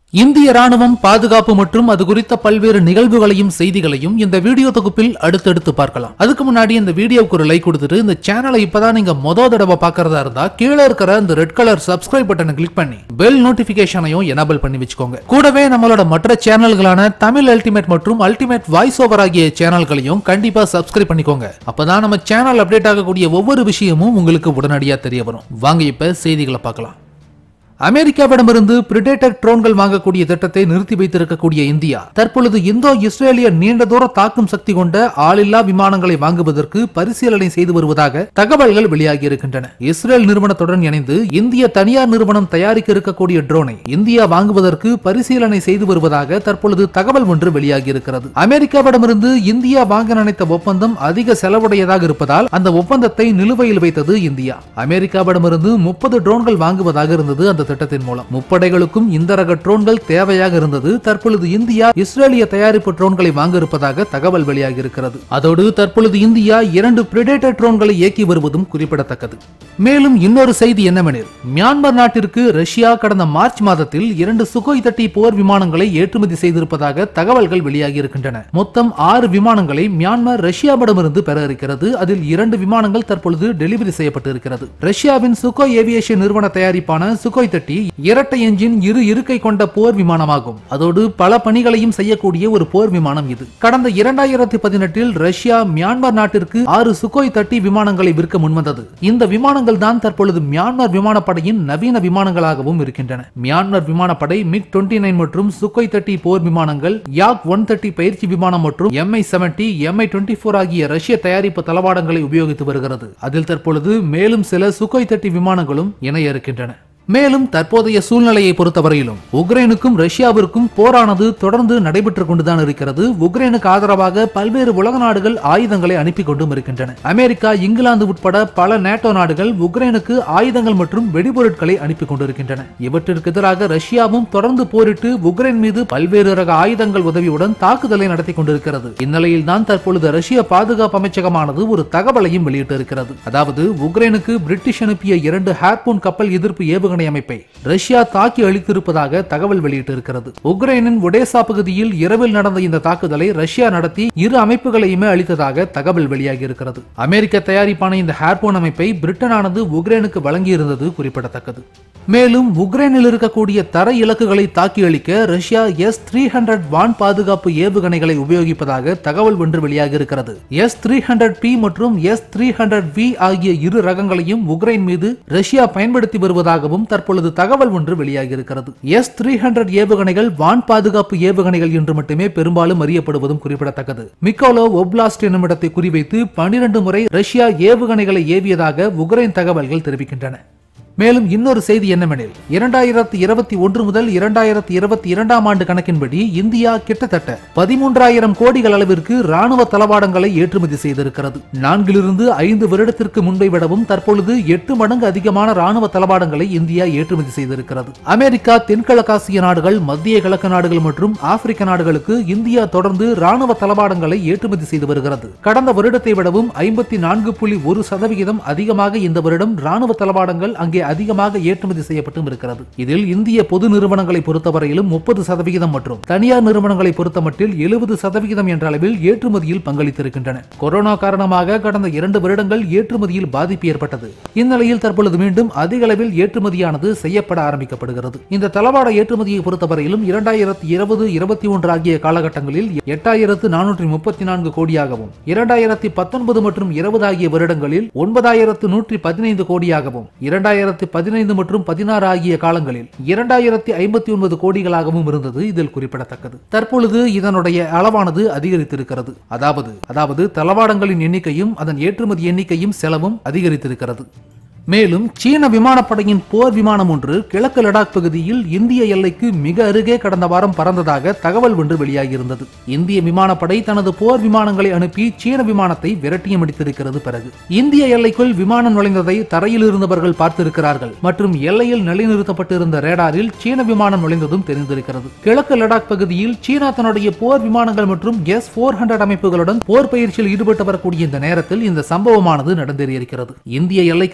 இந்திய ராணுவம் பாதுகாப்பு மற்றும் அது குறித்த பல்வேறு நிகழ்வுகளையும் செய்திகளையும் இந்த வீடியோ தொகுப்பில் அடுத்தடுத்து பார்க்கலாம் அதுக்கு முன்னாடி இந்த வீடியோவுக்கு ஒரு லைக் கொடுத்துட்டு இந்த சேனலை இப்பதான் நீங்க மொத தடவை பார்க்கறதா இருந்தா கீழே இருக்கிற இந்த ரெட் கலர் சப்ஸ்கிரைப் பட்டனை கிளிக் பண்ணி பெல் நோட்டிபிகேஷனையும் எனபிள் பண்ணி வச்சுக்கோங்க கூடவே நம்மளோட மற்ற சேனல்களான தமிழ் அல்டிமேட் மற்றும் அல்டிமேட் வாய்ஸ் ஓவர் ஆகிய சேனல்களையும் கண்டிப்பா சப்ஸ்கிரைப் பண்ணிக்கோங்க அப்பதான் நம்ம சேனல் அப்டேட் ஆகக்கூடிய ஒவ்வொரு விஷயமும் உங்களுக்கு உடனடியா தெரிய வரும் வாங்க இப்ப செய்திகளை பார்க்கலாம் அமெரிக்காவிடமிருந்து பிரிடேட்டர் ட்ரோன்கள் வாங்கக்கூடிய திட்டத்தை நிறுத்தி வைத்திருக்கக்கூடிய இந்தியா தற்பொழுது இந்தோ இஸ்ரேலிய நீண்ட தூர தாக்கும் சக்தி கொண்ட ஆளில்லா விமானங்களை வாங்குவதற்கு பரிசீலனை செய்து வருவதாக தகவல்கள் வெளியாகி இருக்கின்றன இஸ்ரேல் நிறுவனத்துடன் இணைந்து இந்திய தனியார் நிறுவனம் தயாரிக்க இருக்கக்கூடிய ட்ரோனை இந்தியா வாங்குவதற்கு பரிசீலனை செய்து வருவதாக தற்பொழுது தகவல் ஒன்று வெளியாகி இருக்கிறது அமெரிக்காவிடமிருந்து இந்தியா வாங்க நினைத்த ஒப்பந்தம் அதிக செலவுடையதாக இருப்பதால் அந்த ஒப்பந்தத்தை நிலுவையில் வைத்தது இந்தியா அமெரிக்காவிடமிருந்து முப்பது ட்ரோன்கள் வாங்குவதாக இருந்தது அந்த திட்டத்தின் மூலம் முப்படைகளுக்கும் இந்த ரக ட்ரோன்கள் தேவையாக இருந்தது தற்பொழுது இந்தியா இஸ்ரேலிய தயாரிப்பு ட்ரோன்களை வாங்க இருப்பதாக தகவல் வெளியாகி இருக்கிறது அதோடு தற்பொழுது இந்தியா இரண்டு பிரிடேட்டர் ட்ரோன்களை இயக்கி வருவதும் குறிப்பிடத்தக்கது மேலும் இன்னொரு செய்தி என்னவெனில் மியான்மர் நாட்டிற்கு ரஷ்யா கடந்த மார்ச் மாதத்தில் இரண்டு சுகோய் தட்டி போர் விமானங்களை ஏற்றுமதி செய்திருப்பதாக தகவல்கள் வெளியாகி இருக்கின்றன மொத்தம் ஆறு விமானங்களை மியான்மர் ரஷ்யாவிடமிருந்து பெற இருக்கிறது அதில் இரண்டு விமானங்கள் தற்பொழுது டெலிவரி செய்யப்பட்டு இருக்கிறது ரஷ்யாவின் சுகோய் ஏவியேஷன் நிறுவன தயாரிப்பான சுகோய் தட்டி இரட்டை என்ஜின் இரு இருக்கை கொண்ட போர் விமானமாகும் அதோடு பல பணிகளையும் செய்யக்கூடிய ஒரு போர் விமானம் இது கடந்த இரண்டாயிரத்தி பதினெட்டில் ரஷ்யா மியான்மர் நாட்டிற்கு ஆறு சுகோய் தட்டி விமானங்களை விற்க முன்வந்தது இந்த விமானங்கள் தான் தற்பொழுது மியான்மர் விமானப்படையின் நவீன விமானங்களாகவும் இருக்கின்றன மியான்மர் விமானப்படை மிக் டுவெண்ட்டி நைன் மற்றும் சுகோய் தட்டி போர் விமானங்கள் யாக் ஒன் தேர்ட்டி பயிற்சி விமானம் மற்றும் Mi seventy Mi twenty four ஆகிய ரஷ்ய தயாரிப்பு தளவாடங்களை உபயோகித்து வருகிறது அதில் தற்பொழுது மேலும் சில சுகோய் தட்டி விமானங்களும் இணைய இருக்கின்றன மேலும் தற்போதைய சூழ்நிலையை பொறுத்தவரையிலும் உக்ரைனுக்கும் ரஷ்யாவிற்கும் போரானது தொடர்ந்து நடைபெற்றுக் கொண்டுதான் இருக்கிறது உக்ரைனுக்கு ஆதரவாக பல்வேறு உலக நாடுகள் ஆயுதங்களை அனுப்பி கொண்டும் இருக்கின்றன அமெரிக்கா இங்கிலாந்து உட்பட பல நேட்டோ நாடுகள் உக்ரைனுக்கு ஆயுதங்கள் மற்றும் வெடிபொருட்களை அனுப்பி கொண்டிருக்கின்றன இவற்றிற்கு எதிராக ரஷ்யாவும் தொடர்ந்து போரிட்டு உக்ரைன் மீது பல்வேறு ரக ஆயுதங்கள் உதவியுடன் தாக்குதலை நடத்தி கொண்டிருக்கிறது இந்நிலையில் தான் தற்பொழுது ரஷ்ய பாதுகாப்பு அமைச்சகமானது ஒரு தகவலையும் வெளியிட்டிருக்கிறது அதாவது உக்ரைனுக்கு பிரிட்டிஷ் அனுப்பிய இரண்டு ஹேர்பூன் கப்பல் எதிர்ப்பு ஏவுகணை ஏவுகணை அமைப்பை ரஷ்யா தாக்கி அளித்திருப்பதாக தகவல் வெளியிட்டிருக்கிறது உக்ரைனின் ஒடேசா பகுதியில் இரவில் நடந்த இந்த தாக்குதலை ரஷ்யா நடத்தி இரு அமைப்புகளையுமே அளித்ததாக தகவல் வெளியாகி இருக்கிறது அமெரிக்க தயாரிப்பான இந்த ஹேர்போன் அமைப்பை பிரிட்டனானது உக்ரைனுக்கு வழங்கியிருந்தது குறிப்பிடத்தக்கது மேலும் உக்ரைனில் இருக்கக்கூடிய தர இலக்குகளை தாக்கி அளிக்க ரஷ்யா எஸ் த்ரீ ஹண்ட்ரட் வான் பாதுகாப்பு ஏவுகணைகளை உபயோகிப்பதாக தகவல் ஒன்று வெளியாகி இருக்கிறது எஸ் த்ரீ ஹண்ட்ரட் பி மற்றும் எஸ் த்ரீ ஹண்ட்ரட் வி ஆகிய இரு ரகங்களையும் உக்ரைன் மீது ரஷ்யா பயன்படுத்தி வருவதாகவும் தற்பொழுது தகவல் ஒன்று வெளியாகி இருக்கிறது எஸ் த்ரீ ஹண்ட்ரட் ஏவுகணைகள் வான் பாதுகாப்பு ஏவுகணைகள் என்று மட்டுமே பெரும்பாலும் அறியப்படுவதும் குறிப்பிடத்தக்கது மிக்கோலோ ஒப்லாஸ்ட் என்னும் இடத்தை குறிவைத்து பனிரெண்டு முறை ரஷ்யா ஏவுகணைகளை ஏவியதாக உக்ரைன் தகவல்கள் தெரிவிக்கின்றன மேலும் இன்னொரு செய்தி என்னவெனில் இரண்டாயிரத்தி இருபத்தி ஒன்று முதல் இரண்டாயிரத்தி இருபத்தி இரண்டாம் ஆண்டு கணக்கின்படி இந்தியா கிட்டத்தட்ட பதிமூன்றாயிரம் கோடிகள் அளவிற்கு ராணுவ தளவாடங்களை ஏற்றுமதி செய்திருக்கிறது நான்கிலிருந்து ஐந்து வருடத்திற்கு முன்பை விடவும் தற்பொழுது எட்டு மடங்கு அதிகமான ராணுவ தளவாடங்களை இந்தியா ஏற்றுமதி செய்திருக்கிறது அமெரிக்கா தென்கிழக்காசிய நாடுகள் மத்திய கிழக்கு நாடுகள் மற்றும் ஆப்பிரிக்க நாடுகளுக்கு இந்தியா தொடர்ந்து ராணுவ தளவாடங்களை ஏற்றுமதி செய்து வருகிறது கடந்த வருடத்தை விடவும் ஐம்பத்தி நான்கு புள்ளி ஒரு சதவிகிதம் அதிகமாக இந்த வருடம் ராணுவ தளவாடங்கள் அங்கே அதிகமாக ஏற்றுமதி செய்யப்பட்டும் இருக்கிறது இதில் இந்திய பொது நிறுவனங்களை பொறுத்தவரையிலும் முப்பது சதவிகிதம் மற்றும் தனியார் நிறுவனங்களை பொறுத்தமட்டில் எழுபது சதவிகிதம் என்ற அளவில் ஏற்றுமதியில் பங்களித்திருக்கின்றன கொரோனா காரணமாக கடந்த இரண்டு வருடங்கள் ஏற்றுமதியில் பாதிப்பு ஏற்பட்டது இந்நிலையில் தற்பொழுது மீண்டும் அதிக அளவில் ஏற்றுமதியானது செய்யப்பட ஆரம்பிக்கப்படுகிறது இந்த தளவாட ஏற்றுமதியை பொறுத்தவரையிலும் இரண்டாயிரத்தி இருபது இருபத்தி ஒன்று ஆகிய காலகட்டங்களில் எட்டாயிரத்து நானூற்றி முப்பத்தி நான்கு கோடியாகவும் இரண்டாயிரத்தி பத்தொன்பது மற்றும் இருபது ஆகிய வருடங்களில் ஒன்பதாயிரத்து நூற்றி பதினைந்து கோடியாகவும் இரண்டாயிரத்தி பதினைந்து மற்றும் பதினாறு ஆகிய காலங்களில் இரண்டாயிரத்தி ஐம்பத்தி ஒன்பது கோடிகளாகவும் இருந்தது இதில் குறிப்பிடத்தக்கது தற்பொழுது இதனுடைய அளவானது அதிகரித்திருக்கிறது அதாவது அதாவது தளவாடங்களின் எண்ணிக்கையும் அதன் ஏற்றுமதி எண்ணிக்கையும் செலவும் அதிகரித்திருக்கிறது மேலும் சீன விமானப்படையின் போர் விமானம் ஒன்று கிழக்கு லடாக் பகுதியில் இந்திய எல்லைக்கு மிக அருகே கடந்த வாரம் பறந்ததாக தகவல் ஒன்று வெளியாகியிருந்தது இந்திய விமானப்படை தனது போர் விமானங்களை அனுப்பி சீன விமானத்தை விரட்டியம் அடித்திருக்கிறது பிறகு இந்திய எல்லைக்குள் விமானம் நுழைந்ததை தரையில் இருந்தவர்கள் பார்த்திருக்கிறார்கள் மற்றும் எல்லையில் நிலைநிறுத்தப்பட்டிருந்த ரேடாரில் சீன விமானம் நுழைந்ததும் தெரிந்திருக்கிறது கிழக்கு லடாக் பகுதியில் சீனா தன்னுடைய போர் விமானங்கள் மற்றும் எஸ் போர் ஹண்ட்ரட் அமைப்புகளுடன் போர் பயிற்சியில் ஈடுபட்டு வரக்கூடிய இந்த நேரத்தில் இந்த சம்பவமானது நடந்தேறியிருக்கிறது இந்திய எல்லைக்கு அருகே இருக்க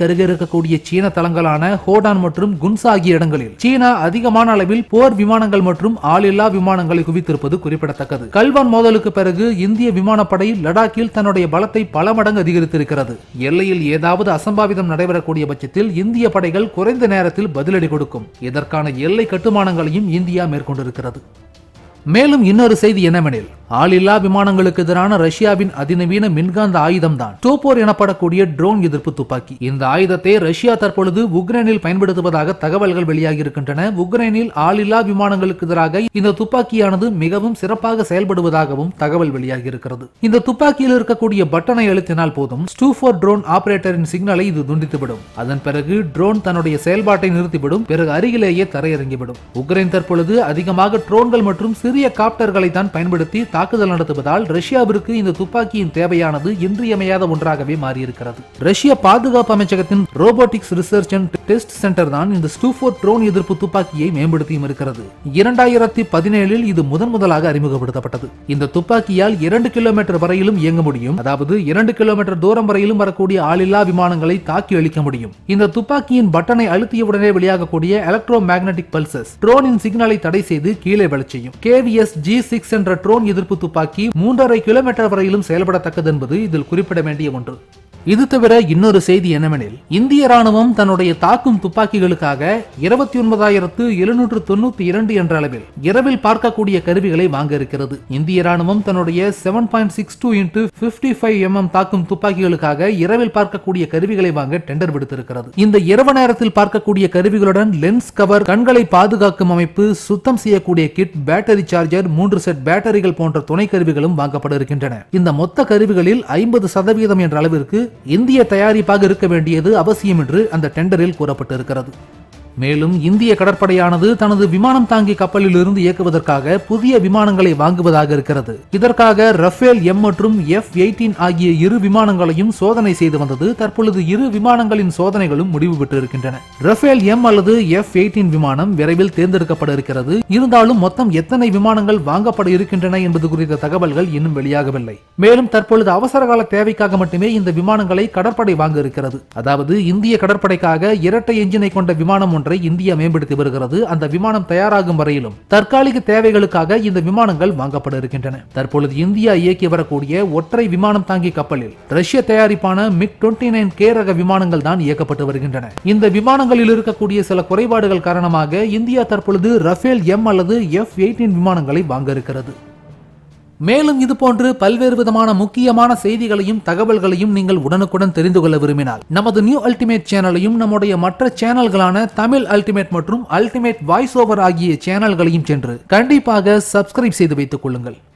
இருக்கக்கூடிய சீன தளங்களான ஹோடான் மற்றும் குன்ஸ் ஆகிய இடங்களில் சீனா அதிகமான அளவில் போர் விமானங்கள் மற்றும் ஆளில்லா விமானங்களை குவித்திருப்பது குறிப்பிடத்தக்கது கல்வான் மோதலுக்கு பிறகு இந்திய விமானப்படை லடாக்கில் தன்னுடைய பலத்தை பல மடங்கு அதிகரித்திருக்கிறது எல்லையில் ஏதாவது அசம்பாவிதம் நடைபெறக்கூடிய பட்சத்தில் இந்திய படைகள் குறைந்த நேரத்தில் பதிலடி கொடுக்கும் இதற்கான எல்லை கட்டுமானங்களையும் இந்தியா மேற்கொண்டிருக்கிறது மேலும் இன்னொரு செய்தி என்னவெனில் ஆளில்லா விமானங்களுக்கு எதிரான ரஷ்யாவின் அதிநவீன மின்காந்த ஆயுதம் தான் டோப்போர் எனப்படக்கூடிய ட்ரோன் எதிர்ப்பு துப்பாக்கி இந்த ஆயுதத்தை ரஷ்யா தற்பொழுது உக்ரைனில் பயன்படுத்துவதாக தகவல்கள் வெளியாகி இருக்கின்றன உக்ரைனில் ஆளில்லா விமானங்களுக்கு எதிராக இந்த துப்பாக்கியானது மிகவும் சிறப்பாக செயல்படுவதாகவும் தகவல் வெளியாகி இருக்கிறது இந்த துப்பாக்கியில் இருக்கக்கூடிய பட்டனை அழுத்தினால் போதும் ஸ்டூஃபோர் ட்ரோன் ஆபரேட்டரின் சிக்னலை இது துண்டித்துவிடும் அதன் பிறகு ட்ரோன் தன்னுடைய செயல்பாட்டை நிறுத்திவிடும் பிறகு அருகிலேயே தரையிறங்கிவிடும் உக்ரைன் தற்பொழுது அதிகமாக ட்ரோன்கள் மற்றும் சிறிய காப்டர்களை தான் பயன்படுத்தி தாக்குதல் நடத்துவதால் ரஷ்யாவிற்கு இந்த துப்பாக்கியின் தேவையானது இன்றியமையாத ஒன்றாகவே மாறியிருக்கிறது ரஷ்ய பாதுகாப்பு அமைச்சகத்தின் robotics research and test centre தான் இந்த ஸ்டூஃபோர் ட்ரோன் எதிர்ப்பு துப்பாக்கியை மேம்படுத்தியும் இருக்கிறது இரண்டாயிரத்தி பதினேழில் இது முதன் முதலாக அறிமுகப்படுத்தப்பட்டது இந்த துப்பாக்கியால் இரண்டு கிலோமீட்டர் வரையிலும் இயங்க முடியும் அதாவது இரண்டு கிலோமீட்டர் தூரம் வரையிலும் வரக்கூடிய ஆளில்லா விமானங்களை தாக்கி அழிக்க முடியும் இந்த துப்பாக்கியின் பட்டனை அழுத்தியவுடனே வெளியாகக்கூடிய எலக்ட்ரோ மேக்னெட்டிக் பல்சஸ் ட்ரோனின் சிக்னலை தடை செய்து கீழே விழச் செய்யும் கேவிஎஸ் ஜி சிக்ஸ் என்ற ட்ரோன் எதிர்ப்பு துப்பாக்கி மூன்றரை கிலோமீட்டர் வரையிலும் செயல்படத்தக்கது என்பது இதில் குறிப்பிட வேண்டிய ஒன்று இது தவிர இன்னொரு செய்தி என்னவெனில் இந்திய ராணுவம் தன்னுடைய தாக்கும் துப்பாக்கிகளுக்காக இருபத்தி ஒன்பதாயிரத்து எழுநூற்று தொண்ணூத்தி இரண்டு என்ற அளவில் இரவில் பார்க்கக்கூடிய கருவிகளை வாங்க இருக்கிறது இந்திய ராணுவம் தன்னுடைய seven point six two into fifty five MM தாக்கும் துப்பாக்கிகளுக்காக இரவில் பார்க்கக்கூடிய கருவிகளை வாங்க டெண்டர் விடுத்திருக்கிறது இந்த இரவு நேரத்தில் பார்க்கக்கூடிய கருவிகளுடன் லென்ஸ் கவர் கண்களை பாதுகாக்கும் அமைப்பு சுத்தம் செய்யக்கூடிய கிட் பேட்டரி சார்ஜர் மூன்று செட் பேட்டரிகள் போன்ற துணை கருவிகளும் வாங்கப்பட இருக்கின்றன இந்த மொத்த கருவிகளில் ஐம்பது சதவீதம் என்ற அளவிற்கு இந்திய தயாரிப்பாக இருக்க வேண்டியது அவசியம் என்று அந்த டெண்டரில் கூறப்பட்டிருக்கிறது மேலும் இந்திய கடற்படையானது தனது விமானம் தாங்கி கப்பலில் இருந்து இயக்குவதற்காக புதிய விமானங்களை வாங்குவதாக இருக்கிறது இதற்காக ரஃபேல் எம் மற்றும் எஃப் எயிட்டீன் ஆகிய இரு விமானங்களையும் சோதனை செய்து வந்தது தற்பொழுது இரு விமானங்களின் சோதனைகளும் முடிவு பெற்றிருக்கின்றன ரஃபேல் எம் அல்லது எஃப் எயிட்டீன் விமானம் விரைவில் தேர்ந்தெடுக்கப்பட இருக்கிறது இருந்தாலும் மொத்தம் எத்தனை விமானங்கள் வாங்கப்பட இருக்கின்றன என்பது குறித்த தகவல்கள் இன்னும் வெளியாகவில்லை மேலும் தற்பொழுது அவசரகால தேவைக்காக மட்டுமே இந்த விமானங்களை கடற்படை வாங்க இருக்கிறது அதாவது இந்திய கடற்படைக்காக இரட்டை எஞ்சினை கொண்ட விமானம் ஒன்றை இந்தியா மேம்படுத்தி வருகிறது அந்த விமானம் தயாராகும் வரையிலும் தற்காலிக தேவைகளுக்காக இந்த விமானங்கள் வாங்கப்பட இருக்கின்றன தற்பொழுது இந்தியா இயக்கி வரக்கூடிய ஒற்றை விமானம் தாங்கி கப்பலில் ரஷ்ய தயாரிப்பான மிக் டுவெண்ட்டி நைன் கே ரக விமானங்கள் தான் இயக்கப்பட்டு வருகின்றன இந்த விமானங்களில் இருக்கக்கூடிய சில குறைபாடுகள் காரணமாக இந்தியா தற்பொழுது ரஃபேல் எம் அல்லது எஃப் எயிட்டீன் விமானங்களை வாங்க இருக்கிறது மேலும் இது போன்று பல்வேறு விதமான முக்கியமான செய்திகளையும் தகவல்களையும் நீங்கள் உடனுக்குடன் தெரிந்து கொள்ள விரும்பினால் நமது நியூ அல்டிமேட் சேனலையும் நம்முடைய மற்ற சேனல்களான தமிழ் அல்டிமேட் மற்றும் அல்டிமேட் வாய்ஸ் ஓவர் ஆகிய சேனல்களையும் சென்று கண்டிப்பாக சப்ஸ்கிரைப் செய்து வைத்துக் கொள்ளுங்கள்